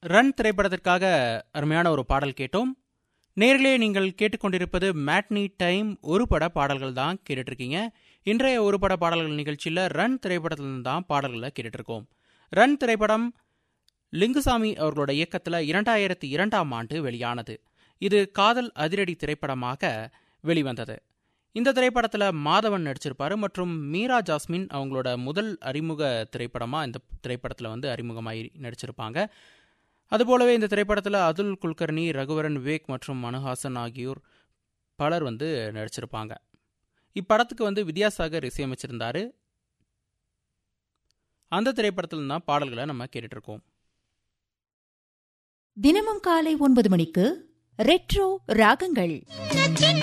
run திரைப்படத்திற்காக அருமையான ஒரு பாடல் கேட்டோம் நேர்களே நீங்கள் கேட்டுக்கொண்டிருப்பது மேட்னி டைம் ஒரு பட பாடல்கள் தான் கேட்டுட்ருக்கீங்க இன்றைய ஒரு பட பாடல்கள் நிகழ்ச்சியில் ரன் திரைப்படத்திலிருந்து தான் பாடல்களை கேட்டுட்ருக்கோம் ரன் திரைப்படம் லிங்குசாமி அவர்களோட இயக்கத்தில் இரண்டாயிரத்தி இரண்டாம் ஆண்டு வெளியானது இது காதல் அதிரடி திரைப்படமாக வெளிவந்தது இந்த திரைப்படத்தில் மாதவன் நடிச்சிருப்பாரு மற்றும் மீரா ஜாஸ்மின் அவங்களோட முதல் அறிமுக திரைப்படமாக இந்த திரைப்படத்தில் வந்து அறிமுகமாகி நடிச்சிருப்பாங்க அதுபோலவே இந்த திரைப்படத்தில் அதுல் குல்கர்னி ரகுவரன் விவேக் மற்றும் மனுஹாசன் ஆகியோர் பலர் வந்து நடிச்சிருப்பாங்க இப்படத்துக்கு வந்து வித்யாசாகர் இசையமைச்சிருந்தாரு அந்த திரைப்படத்தில் தான் பாடல்களை நம்ம கேட்டுட்டு இருக்கோம் தினமும் காலை ஒன்பது மணிக்கு ரெட்ரோ ராகங்கள்